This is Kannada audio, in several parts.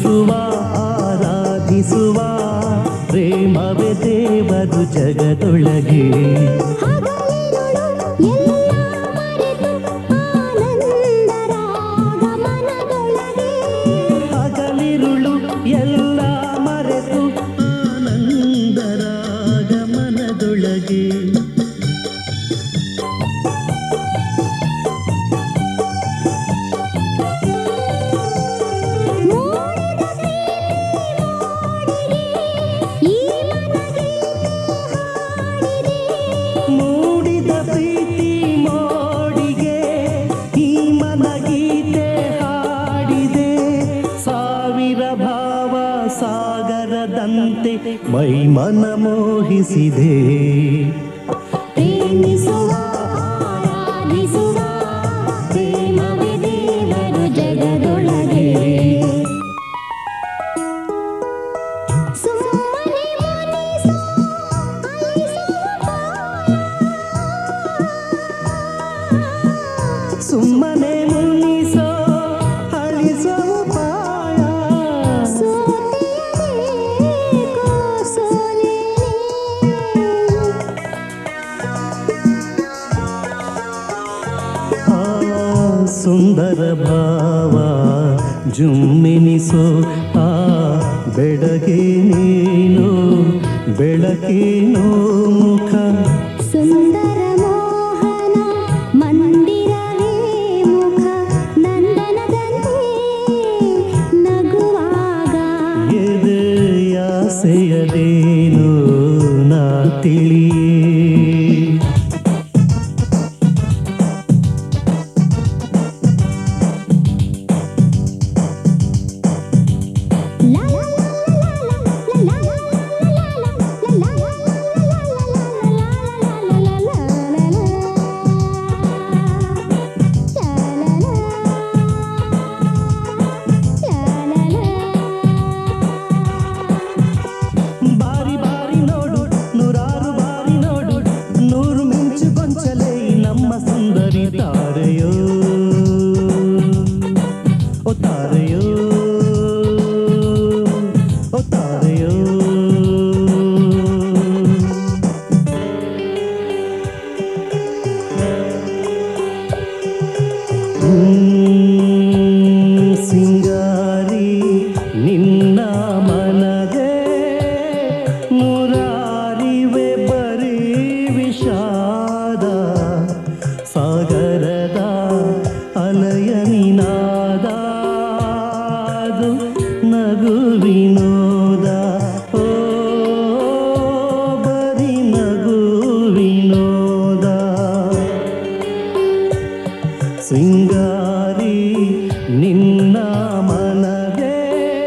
ವಂದಿಸುವ ಆರಾಧಿಸುವ ಪ್ರೇಮವೇ ದೇವರು ಜಗದೊಳಗೆ ಹಗಲಿರುಳು ಎಲ್ಲ ಮರೆತು ಆನಂದರಾಗ ಮನದೊಳಗೆ ಹಗಲಿರುಳು ಎಲ್ಲ ಮರೆತು ಆನಂದರಾಗ ಮನದೊಳಗೆ ಮೋಡಿದ ಪ್ರೀತಿ ಮೋಡಿಗೆ ಈ ಮನಗೆ ಹಾಡಿದೆ ಮೂಡಿದ ಪ್ರೀತಿ ಮೋಡಿಗೆ ಈ ಮನಗೀತೆ ಹಾಡಿದೆ ಸಾವಿರ ಭಾವ ಸಾಗರದಂತೆ ಮೈ ಮನ ಮೋಹಿಸಿದೆ ಪ್ರೇಮಿಸುವ ಆರಾಧಿಸುವ ಪ್ರೇಮವೇ ದೇವರು ಜಗದೊಳಗೆ ಸುಮ್ಮನೆ ಮುನಿಸು ಸುಮ್ಮನೆ ಮುನಿಸೋ ಅಳಿಸೋ ಉಪಾಯ ಸೋತಿಯಲೇಕೋ ಸೋಲೆ ಆ ಸುಂದರ ಭಾವ ಜುಮ್ಮೆನಿಸೋ ಆ ಬೆಳಗ್ಗೆ ನೀನು ಬೆಳಕೇನೋ ಮುಖ ಸುಂದರ ಮೋಹನ ಮಂದಿರವೇ ಮುಖ ನಂದನದಂತೆ ನಗುವಾಗ ಎದೆಯಾಸೆಯದೇನು ನಾ ತಿಳಿಯೇ ಲಾ ಲಾ ಲಾ ಲಾ ಲಾ ಲಾ ಲಾ ಬಾರಿ ಬಾರಿ ನೋಡು ನೂರಾರು ಬಾರಿ ನೋಡು ನೂರು ಮಿಂಚು ಗೊಂಚಲೇ ನಮ್ಮ ಸುಂದರಿ ತಾರೆಯೋ ಓ ತಾರೆಯೋ ಓ ತಾರೆಯೋ ಹ್ಮ್, ಸಿಂಗಾರಿ ನಿನ್ನ ಮನಗೆ ನೂರಾರಿವೆ ಬರೀ ವಿಷಾದ ಸಾಗರದ ಅಲಯ ನಿನಾದ ಅದು ನಗು ವಿನೋದ ಓ ಬರೀ ನಗು ವಿನೋದ ಸಿಂಗಾರಿ ನಿನ್ನ ಮನಗೆ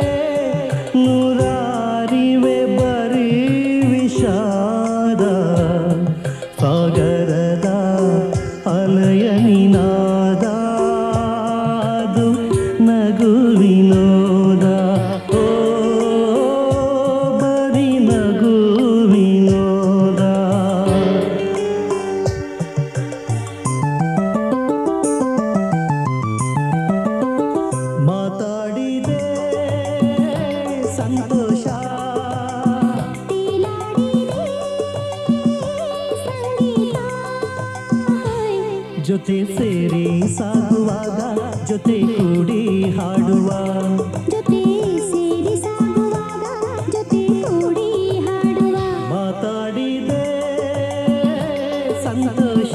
ನೂರಾರಿವೆ ಬರೀ ವಿಷಾದ ಸಾಗರದ ಅಲಯ ನಿನಾದ ಅದು ನಗು ವಿನೋದ ಓ ಬರೀ ನಗು ವಿನೋದ ಮಾತಾಡಿದೆ ಸಂತೋಷ ಜೊತೆ ಸೇರಿ ಸಾಗುವಾಗ ಜೊತೆ ಕೂಡಿ ಹಾಡುವ ಜೊತೆ ಸೇರಿ ಸಾಗುವಾಗ ಜೊತೆ ಕೂಡಿ ಹಾಡುವ ಮಾತಾಡಿದೆ ಸಂತೋಷ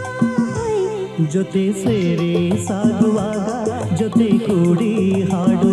ಜೊತೆ ಸೇರಿ ಸಾಗುವಾಗ ಜೊತೆ ಕೂಡಿ ಹಾಡುವ